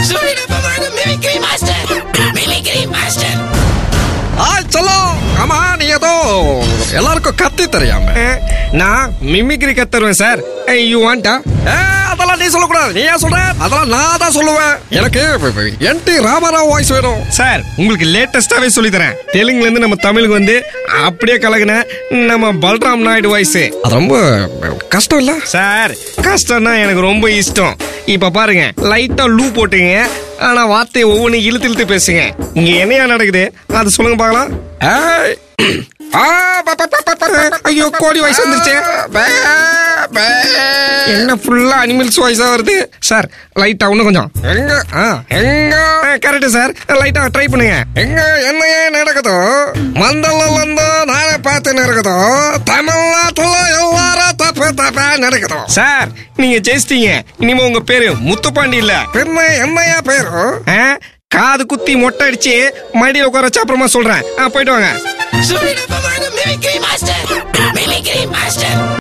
சுழிடப்பமான mimicry master mimicry master ஆய் சொல்லும் ஆமா நீ ஏதோ எல்லாருக்கும் கத்தி தெரியாம நான் மிமிக்ரி கத்துருவேன் சார் யூ வாண்டா ஏ, அதெல்லாம் நீ சொல்லக்கூடாது நீ ஏன் சொல்ற அதெல்லாம் நான் தான் சொல்லுவேன் எனக்கு என் டி ராமராவ் வாய்ஸ் வேணும் சார் உங்களுக்கு லேட்டஸ்டாவே சொல்லி தரேன் தெலுங்குல இருந்து நம்ம தமிழுக்கு வந்து அப்படியே கலகுன நம்ம பல்ராம் நாயுடு வாய்ஸ் அது ரொம்ப கஷ்டம் இல்ல சார் கஷ்டம்னா எனக்கு ரொம்ப இஷ்டம் இப்ப பாருங்க லைட்டா லூ போட்டுங்க ஆனா வார்த்தையை ஒவ்வொன்றும் இழுத்து இழுத்து பேசுங்க இங்க என்னையா நடக்குது அது சொல்லுங்க பார்க்கலாம் ஏய். ஆ, ப, ப, ப, ப, ப, ப. ஐயோ கோடி வாய்ஸ் வந்துருச்சு பே, பே. என்ன ஃபுல்லா அனிமல்ஸ் வாய்ஸா வருது சார் லைட்டா இன்னும் கொஞ்சம் எங்க ஆ, எங்க கரெக்ட் சார் லைட்டா ட்ரை பண்ணுங்க எங்க என்னையே நடக்குதோ மந்தலிருந்து நானே பார்த்து நடக்குதோ தமிழ்நாட்டுல எல்லாரும் தப்பு தப்பா நடக்குதோ சார் நீங்க ஜெயிச்சிட்டீங்க இனிமே உங்க பேரு முத்துப்பாண்டி இல்ல பின்ன என்னையா பேரு ஆ? காது குத்தி மொட்டை அடிச்சு மடியில உட்கார வச்சு அப்புறமா சொல்றேன் ஆ, போயிட்டு வாங்க சுழிடப்பமான மிமிக்ரி மாஸ்டர் மிமிக்ரி மாஸ்டர்